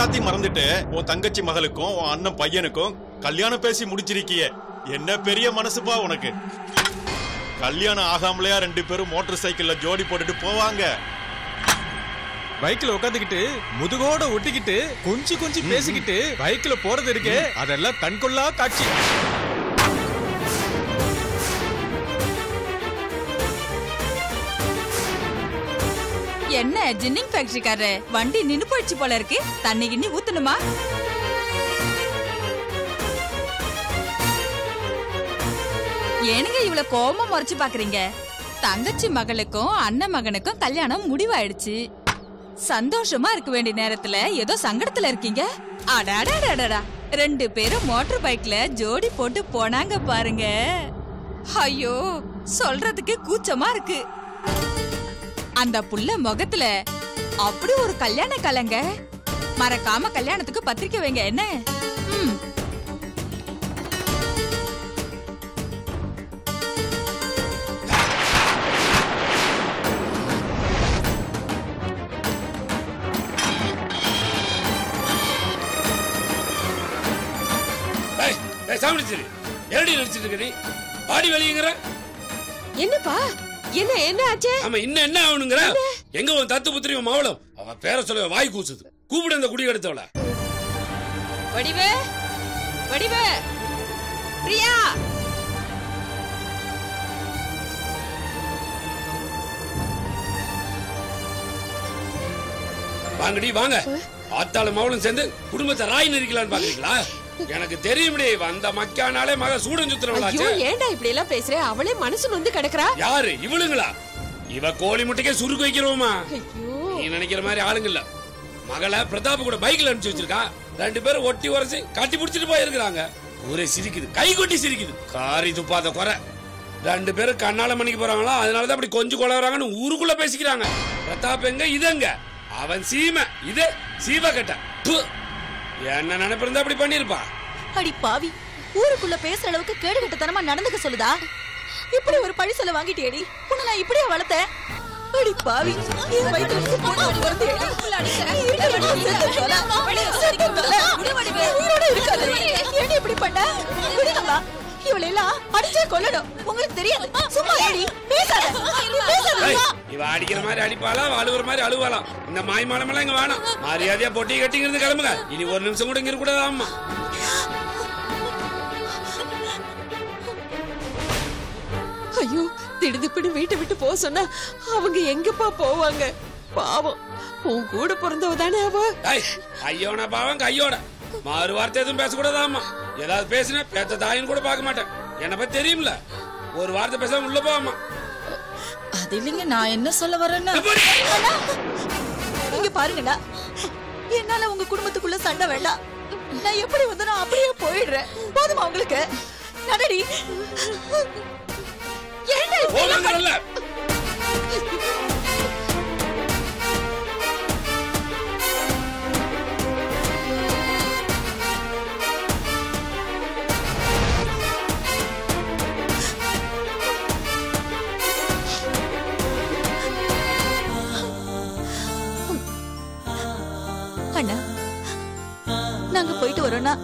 எல்லாத்தையும் மறந்துட்டு உன் தங்கச்சி மகளுக்கும் உன் அண்ணன் பையனுக்கும் கல்யாணம் பேசி முடிச்சிருக்கியே என்ன பெரிய மனசுப்பா உனக்கு கல்யாணம் ஆகாமலையா ரெண்டு பேரும் மோட்டார் சைக்கிள்ல ஜோடி போட்டுட்டு போவாங்க பைக்ல உட்காந்துக்கிட்டு முதுகோட ஒட்டிக்கிட்டு கொஞ்சி கொஞ்சி பேசிக்கிட்டு பைக்ல போறது இருக்கே அதெல்லாம் கண்கொள்ளா காட்சி என்ன ஜின்னிங் ஃபேக்டரிக்காரரு வண்டி நின்னு போயிடுச்சு போல இருக்கு தண்ணி கிண்ணி ஊத்தணுமா ஏனுங்க இவ்வளவு கோபமா முறைச்சு பாக்குறீங்க தங்கச்சி மகளுக்கும் அண்ணன் மகனுக்கும் கல்யாணம் முடிவாயிடுச்சு சந்தோஷமா இருக்க வேண்டிய நேரத்துல ஏதோ சங்கடத்துல இருக்கீங்க அடாடாடாடா ரெண்டு பேரும் மோட்டார் பைக்ல ஜோடி போட்டு போனாங்க பாருங்க ஐயோ சொல்றதுக்கு கூச்சமா இருக்கு அந்த புள்ள முகத்துல அப்படி ஒரு கல்யாண கலங்க மறக்காம கல்யாணத்துக்கு பத்திரிக்கை வைங்க என்ன ம். ஏய், ஏய், சாமி சரி எப்படி நடிச்சிட்டு இருக்க நீ பாடி வெளியங்கிற என்னப்பா என்ன என்ன ஆச்சு ஆமா இன்னும் என்ன ஆகணுங்கிற எங்க உன் தத்து புத்திரி உன் மாவளம் அவ பேர சொல்ல வாய் கூசுது கூப்பிடு அந்த குடி எடுத்தவள வடிவு வடிவு பிரியா வாங்கடி வாங்க ஆத்தாள மாவளம் சேர்ந்து குடும்பத்தை ராய் நெரிக்கலான்னு பாக்குறீங்களா எனக்கு தெரியும்டி வந்த மக்கானாலே மக சூடன் ஐயோ சுத்துறவளாச்சு ஏன்டா இப்படி எல்லாம் பேசுற அவளே மனசு நொந்து கிடக்குறா யாரு இவளுங்களா இவ கோழி முட்டைக்கே சுருக்கு வைக்கிறோமா ஐயோ நீ நினைக்கிற மாதிரி ஆளுங்க இல்ல மகளை பிரதாப் கூட பைக்ல அனுப்பிச்சு வச்சிருக்கா ரெண்டு பேரும் ஒட்டி உரைச்சு கட்டி பிடிச்சிட்டு போயிருக்கிறாங்க ஊரே சிரிக்குது கை கொட்டி சிரிக்குது காரி துப்பாத குறை ரெண்டு பேரும் கண்ணால மணிக்கு போறாங்களா அதனாலதான் அப்படி கொஞ்சம் கொலவராங்கன்னு ஊருக்குள்ள பேசிக்கிறாங்க பிரதாப் எங்க இதங்க அவன் சீமை இது சீவ கட்ட ப்பு. என்ன நினைப்பிருந்தா அப்படி பண்ணிருப்பா அடி பாவி ஊருக்குள்ள பேசுற அளவுக்கு கேடுகட்டத்தனமா நடந்துக்க சொல்லுதா இப்படி ஒரு பழி சொல்ல வாங்கிட்டியடி உன்னை நான் இப்படியே வளர்த்தேன் அடி பாவி என் வயித்துல இருந்து பொண்ணு பிறந்தேடி. நீ இருக்கிற இடத்துல செத்து போல. செத்து போல. நீ உயிரோட இருக்காத. ஏன்டி இப்படி பண்ண? விடுங்கம்மா. இவளை எல்லாம் அடிச்சே கொல்லணும் உங்களுக்கு தெரியாது சும்மா ஏடி பேசாத நீ பேசாத ஏய், இவ அடிக்கிற மாதிரி அடிப்பாளா அழுவுற மாதிரி அழுவாளாம் இந்த மாய்மாலம் எல்லாம் இங்க வேணாம் மரியாதையா பொட்டி கட்டிங்கிறது கிளம்புங்க இனி ஒரு நிமிஷம் கூட இங்க இருக்க கூடாது அம்மா ஐயோ திடுதிப்புன்னு வீட்டை விட்டு போக சொன்னா அவங்க எங்கப்பா போவாங்க பாவம் உன் கூட பிறந்தவ தானே அவ ஏய், ஐயோன பாவம் கையோட மாறு வார்த்தை எதுவும் பேசக்கூடாதாம்மா ஏதாவது பேசினா பேத்த தாயின்னு கூட பார்க்க மாட்டேன் என்னை பத்தி தெரியும்ல ஒரு வார்த்தை பேசாம உள்ள போவாமா அது இல்லைங்க நான் என்ன சொல்ல வரேன்னா இங்க பாருங்கண்ணா என்னால உங்க குடும்பத்துக்குள்ள சண்டை வேண்டாம் நான் எப்படி வந்தனோ அப்படியே போயிடுறேன் போதுமா உங்களுக்கு நடடி ஏன்டா இப்படி எல்லாம் போவாங்கல்ல அண்ணா நாங்க போயிட்டு வரோம்னா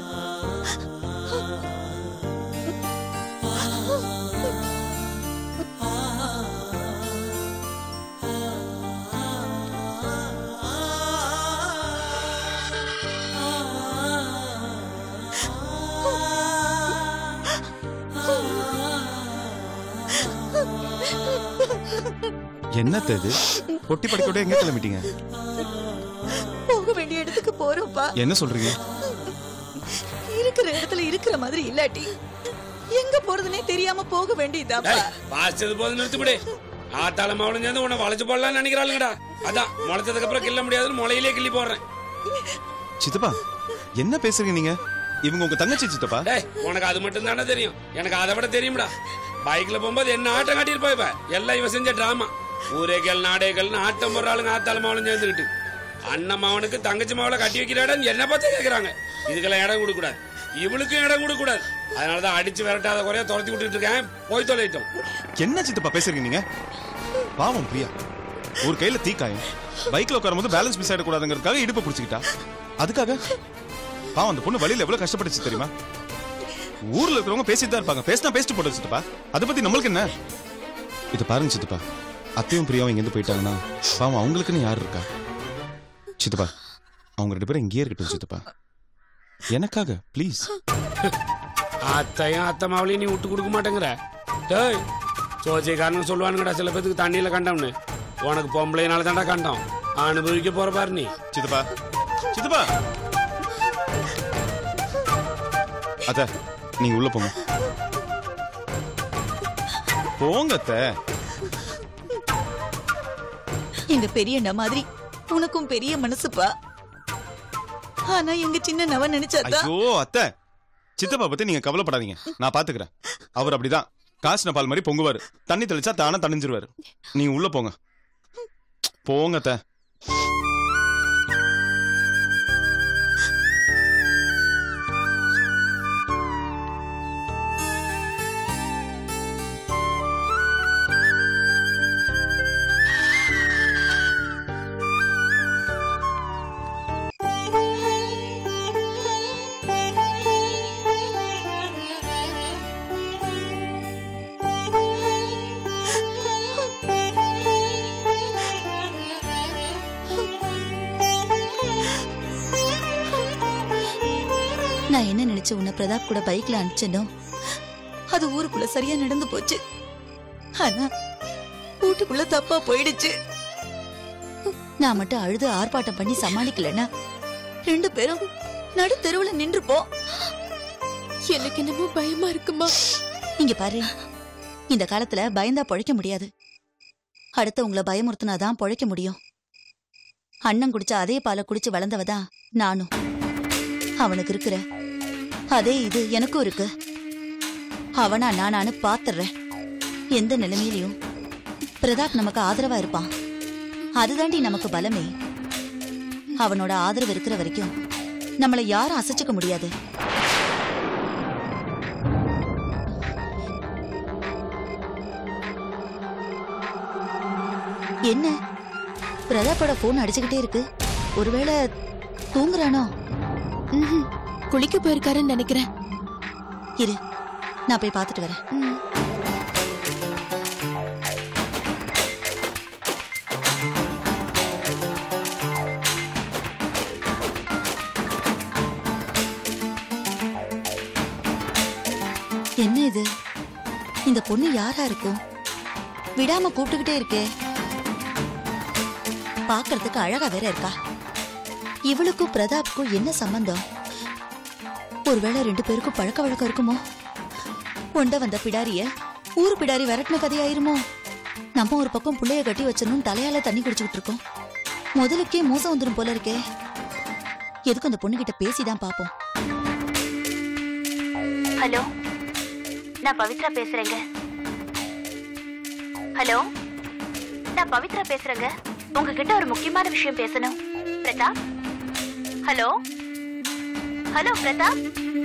என்னத்த இது பொட்டி படிக்கோட எங்க கிளம்பிட்டீங்க போக வேண்டிய இடத்துக்கு போறோம்ப்பா என்ன சொல்றீங்க இருக்கிற இடத்துல இருக்கிற மாதிரி இல்லாட்டி எங்க போறதுனே தெரியாம போக வேண்டியதாப்பா டேய், வாசிச்சது போது நிறுத்திவிடு ஆத்தாள மாவளம் சேர்ந்து உன்னை வளைச்சு போடலாம்னு நினைக்கிறாளுங்கடா அதான் முளைச்சதுக்கு அப்புறம் கிள்ள முடியாதுன்னு முளையிலே கிள்ளி போடுறேன் சித்தப்பா என்ன பேசுறீங்க நீங்க இவங்க உங்க தங்கச்சி சித்தப்பா டேய் உனக்கு அது மட்டும் தானே தெரியும் எனக்கு அதை விட தெரியும்டா பைக்ல போகும்போது என்ன ஆட்டம் காட்டியிருப்பா இவ எல்லாம் இவ செஞ்ச டிராமா ஊரேகள் நாடேகள்னு ஆட்டம் போடுறாளுங்க ஆத்தாள மாவளம் சேர்ந்துக்கிட்டு அண்ணன் மாவனுக்கு தங்கச்சி மாவளை கட்டி வைக்கிறாடான்னு என்ன பார்த்து கேட்கறாங்க இதுக்கெல்லாம் இடம் கொடுக்க கூடாது இவளுக்கும் இடம் கொடுக்க கூடாது அதனாலதான் அடிச்சு விரட்டாத குறைய துரத்தி விட்டுட்டு இருக்கேன் போய் தொலைட்டோம் என்ன சித்தப்பா பேசுறீங்க நீங்க பாவம் பிரியா ஒரு கையில தீக்காயம் பைக்ல உட்காரும்போது பேலன்ஸ் மிஸ் ஆயிடக்கூடாதுங்கிறதுக்காக இடுப்பு பிடிச்சிக்கிட்டா அதுக்காக பாவம் அந்த பொண்ணு வழியில எவ்வளவு கஷ்டப்பட்டுச்சு தெரியுமா ஊர்ல இருக்கிறவங்க பேசிட்டு தான் இருப்பாங்க பேசினா பேசிட்டு போட்டு சித்தப்பா அதை பத்தி நம்மளுக்கு என்ன இது பாருங்க சித்தப்பா அத்தையும் பிரியாவும் இங்கேருந்து போயிட்டாங்கன்னா பாவம் அவங்களுக்குன்னு யார் இருக்கா சித்தப்பா அவங்க ரெண்டு பேரும் இங்கேயே இருக்கட்டும் சித்தப்பா எனக்காக ப்ளீஸ் அத்தையும் அத்தை மாவளையும் நீ விட்டு கொடுக்க மாட்டேங்கிற டேய் சோச்சியக்காரனு சொல்லுவானுங்கடா சில பேத்துக்கு தண்ணியில கண்டோம்னு உனக்கு பொம்பளைனால தான்டா கண்டோம் அனுபவிக்க போற பாரு நீ சித்தப்பா சித்தப்பா அத்த நீங்க உள்ள போங்க போங்க அத்தை எங்க பெரியண்ணா மாதிரி உனக்கும் பெரிய மனசுப்பா ஆனா எங்க சின்ன நவ நினைச்சாதான் ஐயோ அத்தை சித்தப்பா பத்தி நீங்க கவலைப்படாதீங்க நான் பாத்துக்கிறேன் அவர் அப்படிதான் காசின பால் மாதிரி பொங்குவாரு தண்ணி தெளிச்சா தானே தணிஞ்சிருவாரு நீங்க உள்ள போங்க போங்க அத்தை நான் என்ன நினைச்சு உன்னை பிரதாப் கூட பைக்ல அனுப்பிச்சனோ அது ஊருக்குள்ள சரியா நடந்து போச்சு ஆனா வீட்டுக்குள்ள தப்பா போயிடுச்சு நான் மட்டும் அழுது ஆர்ப்பாட்டம் பண்ணி சமாளிக்கலன்னா ரெண்டு பேரும் நடு தெருவுல நின்றுப்போம் எனக்கு என்னமோ பயமா இருக்குமா இங்க பாரு இந்த காலத்துல பயந்தா பொழைக்க முடியாது அடுத்தவங்கள பயமுறுத்தினாதான் பொழைக்க முடியும் அண்ணன் குடிச்ச அதே பாலை குடிச்சு வளர்ந்தவ தான் நானும் அவனுக்கு இருக்கிற அதே இது எனக்கும் இருக்கு அவனா நானானு பாத்துறேன் எந்த நிலைமையிலையும் பிரதாப் நமக்கு ஆதரவா இருப்பான் அதுதாண்டி நமக்கு பலமே அவனோட ஆதரவு இருக்கிற வரைக்கும் நம்மள யாரும் அசைச்சுக்க முடியாது என்ன பிரதாப்போட போன் அடிச்சுக்கிட்டே இருக்கு ஒருவேளை தூங்குறானோ ம்ஹும். குளிக்க போயிருக்காருன்னு நினைக்கிறேன் இரு நான் போய் பார்த்துட்டு வரேன் ம். என்ன இது இந்த பொண்ணு யாரா இருக்கும் விடாம கூப்பிட்டுக்கிட்டே இருக்கே பார்க்கிறதுக்கு அழகா வேற இருக்கா இவளுக்கும் பிரதாப்க்கும் என்ன சம்பந்தம் ஒருவேளை ரெண்டு பேருக்கும் பழக்க வழக்கம் இருக்குமோ கொண்ட வந்த பிடாரிய ஊரு பிடாரி விரட்டின கதையாயிருமோ நம்ம ஒரு பக்கம் புள்ளைய கட்டி வச்சிடணும் தலையால தண்ணி குடிச்சுக்கிட்டு இருக்கோம் முதலுக்கே மோசம் வந்துடும் போல இருக்கே எதுக்கு அந்த பொண்ணுகிட்ட பேசிதான் பாப்போம் ஹலோ நான் பவித்ரா பேசுறேங்க ஹலோ நான் பவித்ரா பேசுறேங்க உங்ககிட்ட ஒரு முக்கியமான விஷயம் பேசணும் பிரதாப் ஹலோ ஹலோ பிரதாப்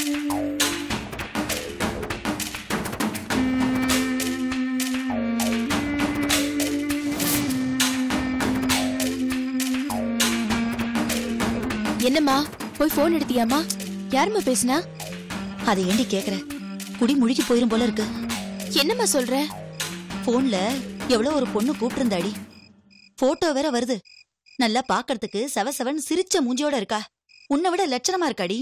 என்னம்மா போய் போன் எடுத்தியாமா யாரும்மா பேசுனா அதை ஏண்டி கேக்குற குடி முழுகி போயிரும் போல இருக்கு என்னம்மா சொல்ற போன்ல எவ்வளவு ஒரு பொண்ணு கூப்பிட்டிருந்தாடி போட்டோ வேற வருது நல்லா பாக்கறதுக்கு செவ செவன் சிரிச்ச மூஞ்சியோட இருக்கா உன்னை விட லட்சணமா இருக்காடி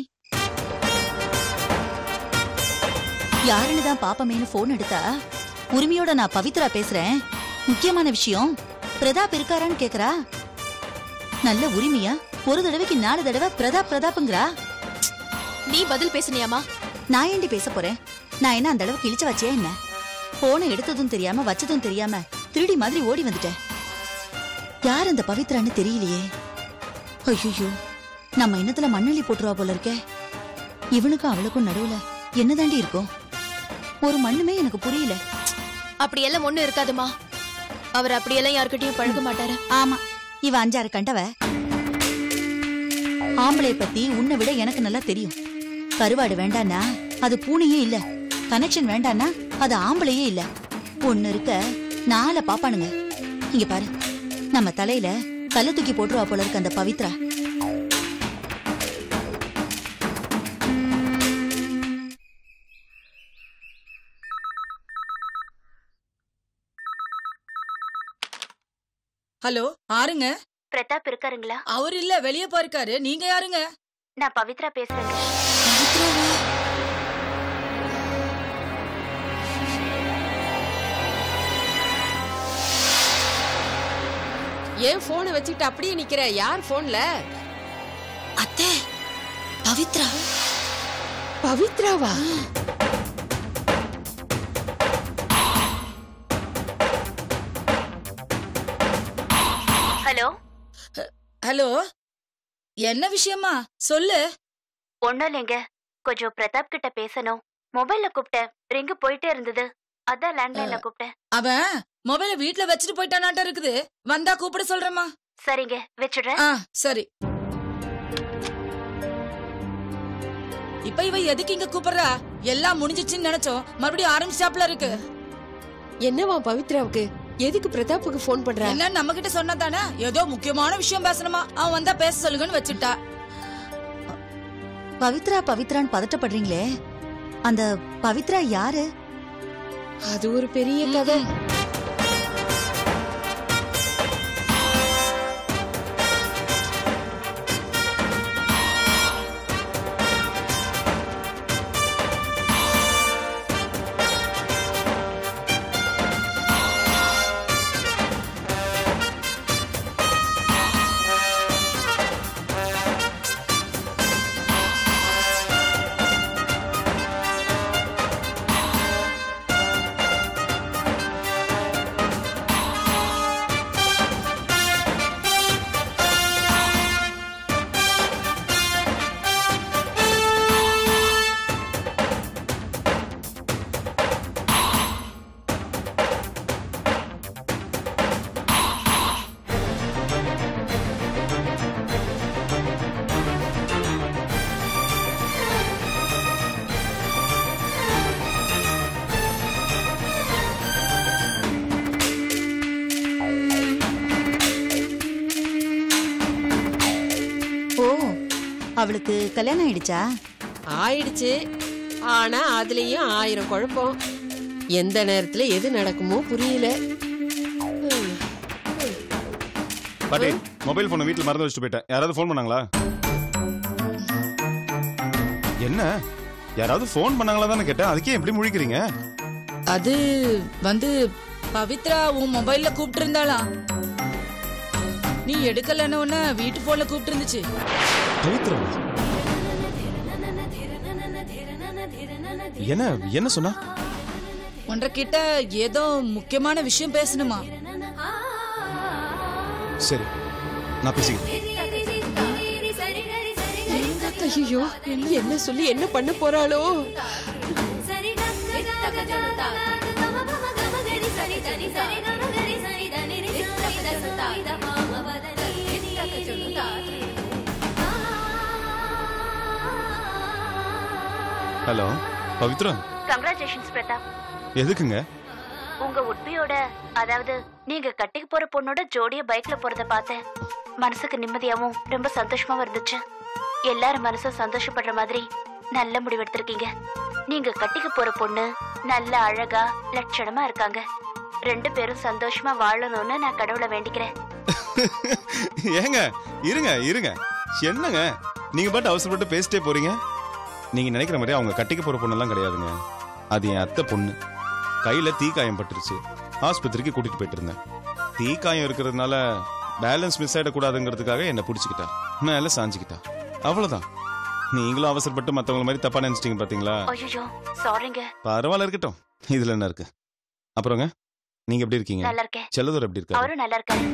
யாருன்னு தான் பாப்பமேன்னு போன் எடுத்தா உரிமையோட நான் பவித்ரா பேசுறேன் முக்கியமான விஷயம் பிரதாப் இருக்காரான்னு கேக்குறா நல்ல உரிமையா ஒரு தடவைக்கு நாலு தடவை பிரதாப் பிரதாப்ங்கிறா நீ பதில் பேசுனியாமா நான் ஏண்டி பேச போறேன் நான் என்ன அந்த அளவுக்கு இழிச்ச வச்சியா என்ன போனை எடுத்ததும் தெரியாம வச்சதும் தெரியாம திருடி மாதிரி ஓடி வந்துட்டேன் யார் அந்த பவித்ரான்னு தெரியலையே ஐயோ நம்ம இன்னத்துல மண்ணள்ளி போட்டுருவா போல இருக்கே இவனுக்கும் அவளுக்கும் நடுவுல என்னதாண்டி இருக்கும் ஒரு மண்ணுமே எனக்கு புரியல அப்படியெல்லாம் ஒண்ணும் இருக்காதுமா அவர் அப்படியெல்லாம் யார்கிட்டயும் பழக மாட்டாரு ஆமா இவ அஞ்சாறு கண்டவ ஆம்பளை பத்தி உன்னை விட எனக்கு நல்லா தெரியும் கருவாடு வேண்டானா அது பூனையே இல்ல கனெக்ஷன் வேண்டானா அது ஆம்பளையே இல்ல ஒண்ணு இருக்க நாளை பாப்பானுங்க இங்க பாரு நம்ம தலையில கல்ல தூக்கி போட்டுருவா போல இருக்கு அந்த பவித்ரா ஹலோ ஆருங்க பிரதாப் இருக்காருங்களா அவர் இல்ல வெளிய போயிருக்காரு நீங்க யாருங்க நான் பவித்ரா பேசுறேங்க ஏன் போனை வச்சுக்கிட்டு அப்படியே நிக்கிற யார் போன்ல அத்தை பவித்ரா பவித்ராவா ஹலோ ஹலோ என்ன விஷயமா சொல்லு ஒண்ணும் இல்லைங்க கொஞ்சம் பிரதாப் கிட்ட பேசணும் மொபைல்ல கூப்பிட்டேன் ரிங்கு போயிட்டே இருந்தது அதான் லேண்ட்லைன்ல கூப்பிட்டேன் அவன் மொபைல வீட்ல வச்சுட்டு போயிட்டானாட்டம் இருக்குது வந்தா கூப்பிட சொல்றேம்மா சரிங்க வச்சுடுறேன் ஆ சரி இப்ப இவ எதுக்கு இங்க கூப்பிடுறா எல்லாம் முடிஞ்சிச்சுன்னு நினைச்சோம் மறுபடியும் ஆரம்பிச்சாப்ல இருக்கு என்னவா பவித்ராவுக்கு எதுக்கு பிரதாப்புக்கு போன் பண்ற என்ன நம்ம கிட்ட சொன்னா தானே ஏதோ முக்கியமான விஷயம் பேசணுமா அவன் வந்தா பேச சொல்லுங்கன்னு வச்சுட்டா பவித்ரா பவித்ரான்னு பதட்டப்படுறீங்களே அந்த பவித்ரா யாரு அது ஒரு பெரிய கதை ஓ அவளுக்கு கல்யாணம் ஆயிடுச்சா ஆயிடுச்சு ஆனா அதுலயும் ஆயிரம் குழப்பம் எந்த நேரத்துல எது நடக்குமோ புரியல பாட்டி மொபைல் போனை வீட்ல மறந்து வச்சுட்டு போயிட்டேன் யாராவது ஃபோன் பண்ணாங்களா என்ன யாராவது ஃபோன் பண்ணாங்களா தானே கேட்டேன் அதுக்கே எப்படி முழிக்கிறீங்க அது வந்து பவித்ரா உன் மொபைல்ல கூப்பிட்டு இருந்தாளா நீ எடுக்கலன்னு உடனே வீட்டு போன்ல கூப்பிட்டு இருந்துச்சு பவித்ரா என்ன என்ன சொன்னா உன்ற கிட்ட ஏதோ முக்கியமான விஷயம் பேசணுமா சரி நான் பேசிக்கிறேன் ஐயோ என்ன சொல்லி என்ன பண்ண போறாளோ ஹலோ பவித்ரா கங்க்ராச்சுலேஷன்ஸ் பிரதாப் எதுக்குங்க உங்க உட்பியோட அதாவது நீங்க கட்டிக்கு போற பொண்ணோட ஜோடிய பைக்ல போறத பார்த்தேன் மனசுக்கு நிம்மதியாவும் ரொம்ப சந்தோஷமாவும் இருந்துச்சு எல்லாரும் மனசும் சந்தோஷப்படுற மாதிரி நல்ல முடிவு எடுத்திருக்கீங்க நீங்க கட்டிக்க போற பொண்ணு நல்ல அழகா லட்சணமா இருக்காங்க ரெண்டு பேரும் சந்தோஷமா வாழணும்னு நான் கடவுளை வேண்டிக்கிறேன் ஏங்க இருங்க இருங்க என்னங்க நீங்க பாட்டு அவசரப்பட்டு பேசிட்டே போறீங்க நீங்க நினைக்கிற மாதிரி அவங்க கட்டிக்க போற பொண்ணெல்லாம் கிடையாதுங்க அது என் அத்தை பொண்ணு கையில தீக்காயம் பட்டுருச்சு ஆஸ்பத்திரிக்கு கூட்டிட்டு போயிட்டு இருந்தேன் தீக்காயம் இருக்கிறதுனால பேலன்ஸ் மிஸ் ஆயிடக்கூடாதுங்கிறதுக்காக என்னை பிடிச்சிக்கிட்டா மேல சாஞ்சிக்கிட்டா அவ்வளவுதான் நீங்களும் அவசரப்பட்டு மத்தவங்க மாதிரி தப்பா நினைச்சிட்டீங்க பாத்தீங்களா ஐயோ சாரிங்க பரவாயில்ல இருக்கட்டும் இதுல என்ன இருக்கு அப்புறங்க நீங்க எப்படி இருக்கீங்க நல்லா இருக்கேன் செல்லதூர் எப்படி இருக்காரு அவரும் நல்லா இருக்காரு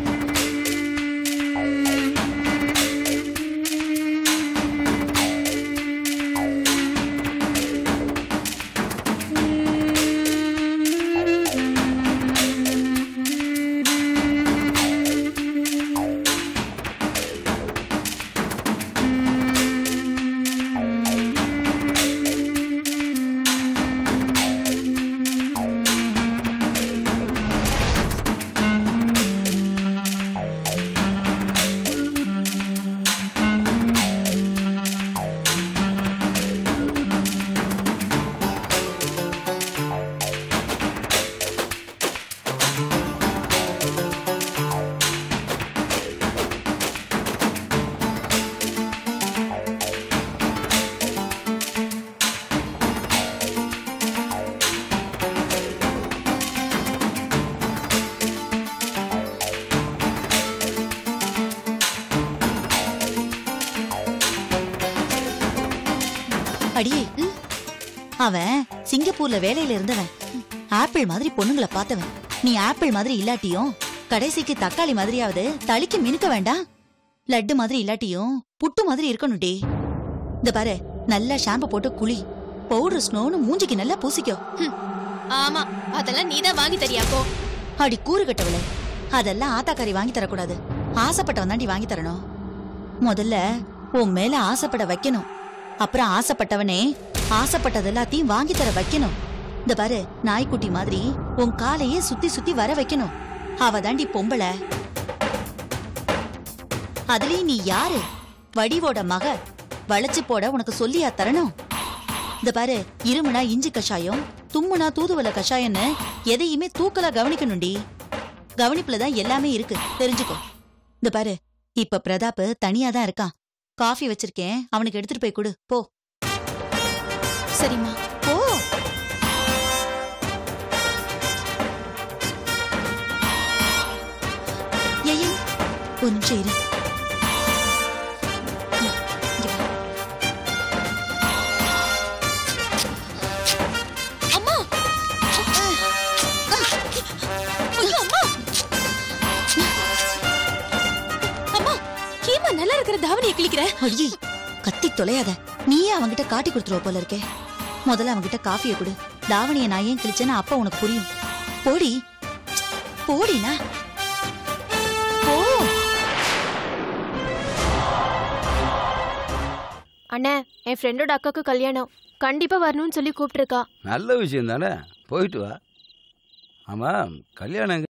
அவன் சிங்கப்பூர்ல வேலையில இருந்தவன் ஆப்பிள் மாதிரி பொண்ணுங்களை பார்த்தவன் நீ ஆப்பிள் மாதிரி இல்லாட்டியும் கடைசிக்கு தக்காளி மாதிரியாவது தளிக்கு மினுக்க வேண்டாம் லட்டு மாதிரி இல்லாட்டியும் புட்டு மாதிரி இருக்கணும்டி இந்த பாரு நல்லா ஷாம்பு போட்டு குளி பவுடர் ஸ்னோன்னு மூஞ்சிக்கு நல்லா பூசிக்கோ ஆமா அதெல்லாம் நீதான் வாங்கி தரியாக்கோ அடி கூறு கட்டவளே அதெல்லாம் ஆத்தாக்காரி வாங்கி தரக்கூடாது ஆசைப்பட்டவன் தாண்டி வாங்கி தரணும் முதல்ல உன் மேல ஆசைப்பட வைக்கணும் அப்புறம் ஆசைப்பட்டவனே ஆசைப்பட்டது எல்லாத்தையும் வாங்கி தர வைக்கணும் இந்த பாரு நாய்க்குட்டி மாதிரி உன் காலையே சுத்தி சுத்தி வர வைக்கணும் அவ தாண்டி பொம்பளை அதுலயும் நீ யாரு வடிவோட மக வளைச்சு போட உனக்கு சொல்லியா தரணும் இந்த பாரு இருமுனா இஞ்சி கஷாயம் தும்முனா தூதுவளை கஷாயம்னு எதையுமே தூக்கலா கவனிக்கணும்டி கவனிப்புல தான் எல்லாமே இருக்கு தெரிஞ்சுக்கோ இந்த பாரு இப்ப பிரதாப் தனியா தான் இருக்கான் காஃபி வச்சிருக்கேன் அவனுக்கு எடுத்துட்டு போய் கொடு போ சரிம்மா போ ஏய் ஏய், ஒரு நிமிஷம் இரு ம், இங்க வா. அம்மா ஐயோ அம்மா அம்மா ஏமா நல்லா இருக்கிற தாவணியை கிழிக்கிற அடியே கத்தி தொலையாத நீயே அவன்கிட்ட காட்டி கொடுத்துருவ போல இருக்கே முதல்ல அவன்கிட்ட காஃபியை கொடு தாவணியை நான் ஏன் கிழிச்சேன்னு அப்ப உனக்கு புரியும் போடி போடினா போ அண்ணே என் ஃப்ரெண்டோட அக்காக்கு கல்யாணம் கண்டிப்பா வரணும்னு சொல்லி கூப்பிட்டுருக்கா நல்ல விஷயம் தானே போயிட்டு வா ஆமாம் கல்யாணம் எங்க